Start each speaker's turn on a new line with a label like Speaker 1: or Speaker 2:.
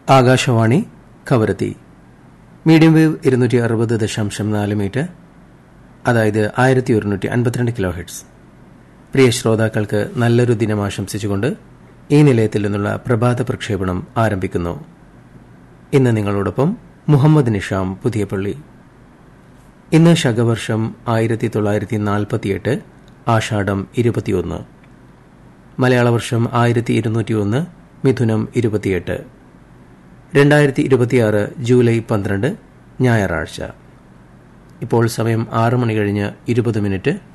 Speaker 1: Akashvani Kavaratti medium wave ഇരുന്നൂറ്റി അറുപത് ദശാംശം നാല് മീറ്റർ അതായത് ആയിരത്തി ഒരുന്നൂറ്റി അൻപത്തിരണ്ട് കിലോ ഹെഡ്സ് പ്രിയ ശ്രോതാക്കൾക്ക് നല്ലൊരു ദിനം ആശംസിച്ചുകൊണ്ട് ഈ നിലയത്തിൽ നിന്നുള്ള പ്രഭാത പ്രക്ഷേപണം ആരംഭിക്കുന്നു ഇന്ന് നിങ്ങളോടൊപ്പം മുഹമ്മദ് നിഷാം പുതിയപള്ളി ഇന്ന് ശകവർഷം ആയിരത്തി തൊള്ളായിരത്തി നാൽപ്പത്തിയെട്ട് ആഷാഢം ഇരുപത്തിയൊന്ന് മലയാള വർഷം ആയിരത്തി ഇരുന്നൂറ്റിയൊന്ന് മിഥുനം ഇരുപത്തിയെട്ട് രണ്ടായിരത്തി ഇരുപത്തിയാറ് ജൂലൈ പന്ത്രണ്ട് ഞായറാഴ്ച ഇപ്പോൾ സമയം ആറ് മണി കഴിഞ്ഞ് ഇരുപത് മിനിറ്റ്